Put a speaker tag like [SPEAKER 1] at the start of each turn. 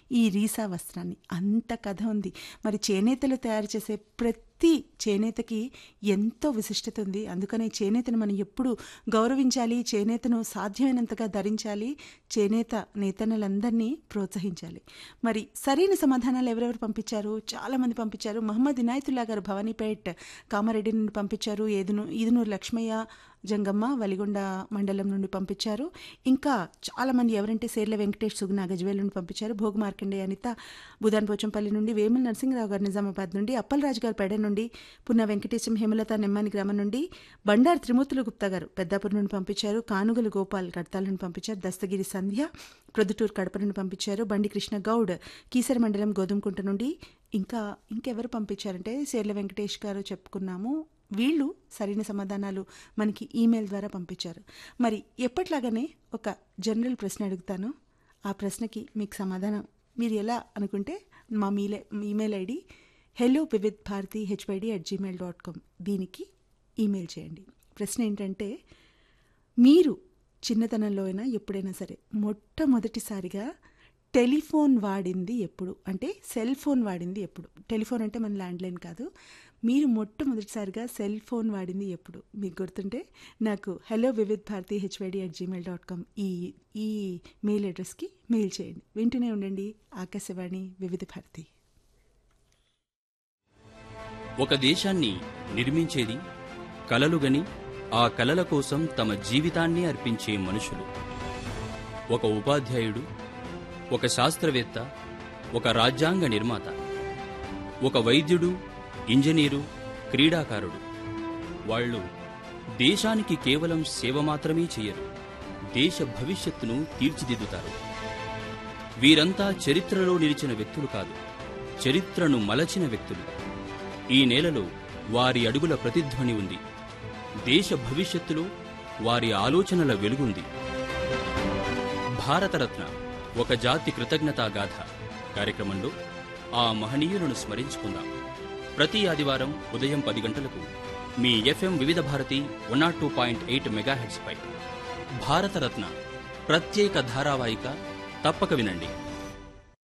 [SPEAKER 1] ఈ రీసా వస్త్రాన్ని అంత కథ ఉంది మరి చేనేతలు తయారు చేసే ప్రతి చేనేతకి ఎంతో విశిష్టత ఉంది అందుకనే చేనేతను మనం ఎప్పుడు గౌరవించాలి చేనేతను సాధ్యమైనంతగా ధరించాలి చేనేత నేతనులందరినీ ప్రోత్సహించాలి మరి సరైన సమాధానాలు ఎవరెవరు పంపించారు చాలామంది పంపించారు మహమ్మద్ ఇనాయతుల్లా గారు భవానీపేట్ కామారెడ్డి నుండి పంపించారు ఏదును ఈదునూరు లక్ష్మయ్య జంగమ్మ వలిగొండ మండలం నుండి పంపించారు ఇంకా చాలామంది ఎవరంటే సేర్ల వెంకటేష్ సుగుణ గజ్వేల్ నుండి పంపించారు భోగ మార్కండే అనిత బుధాన్ పోచంపల్లి నుండి వేముల నరసింహరావు గారు నిజామాబాద్ నుండి అప్పలరాజు గారు పెడ నుండి పున్న వెంకటేశం హేమలత నెమ్మాని గ్రామం నుండి బండారు త్రిమూర్తులు గుప్తా గారు పెద్దాపురం నుండి పంపించారు కానుగలు గోపాల్ కడతాల నుండి పంపించారు దస్తగిరి సంధ్య ప్రొద్దుటూరు కడప నుండి పంపించారు బండి కృష్ణ గౌడ్ కీసర మండలం గోధుమకుంట నుండి ఇంకా ఇంకెవరు పంపించారంటే సేర్ల వెంకటేష్ గారు చెప్పుకున్నాము వీళ్ళు సరైన సమాధానాలు మనకి ఈమెయిల్ ద్వారా పంపించారు మరి ఎప్పట్లాగానే ఒక జనరల్ ప్రశ్న అడుగుతాను ఆ ప్రశ్నకి మీకు సమాధానం మీరు ఎలా అనుకుంటే మా మీలే email ID hello Vividh Bharati HYD at Gmail dot com దీనికి ఈమెయిల్ చేయండి ప్రశ్న ఏంటంటే మీరు చిన్నతనంలో అయినా ఎప్పుడైనా సరే మొట్టమొదటిసారిగా టెలిఫోన్ వాడింది ఎప్పుడు అంటే సెల్ ఫోన్ వాడింది ఎప్పుడు టెలిఫోన్ అంటే మన ల్యాండ్లైన్ కాదు మీరు మొట్టమొదటిసారిగా సెల్ ఫోన్ వాడింది ఎప్పుడు మీకు గుర్తుంటే నాకు hello Vividh Bharati HYD at Gmail dot com ఈ ఈ మెయిల్ అడ్రస్కి మెయిల్ చేయండి వింటూనే ఉండండి ఆకాశవాణి వివిధ భారతి
[SPEAKER 2] ఒక దేశాన్ని నిర్మించేది కలలుగని ఆ కలల కోసం తమ జీవితాన్ని అర్పించే మనుషులు ఒక ఉపాధ్యాయుడు ఒక శాస్త్రవేత్త ఒక రాజ్యాంగ నిర్మాత ఒక వైద్యుడు ఇంజనీరు క్రీడాకారుడు వాళ్ళు దేశానికి కేవలం సేవ మాత్రమే చేయరు దేశ భవిష్యత్తును తీర్చిదిద్దుతారు వీరంతా చరిత్రలో నిలిచిన వ్యక్తులు కాదు చరిత్రను మలచిన వ్యక్తులు ఈ నేలలో వారి అడుగుల ప్రతిధ్వని ఉంది దేశ భవిష్యత్తులో వారి ఆలోచనల వెలుగుంది భారతరత్న ఒక జాతి కృతజ్ఞతా గాథ కార్యక్రమంలో ఆ మహనీయులను స్మరించుకుందాం ప్రతి ఆదివారం ఉదయం పది గంటలకు మీ FM Vividh Bharati one nought two point eight మెగాహెడ్స్పై భారతరత్న ప్రత్యేక ధారావాహిక తప్పక వినండి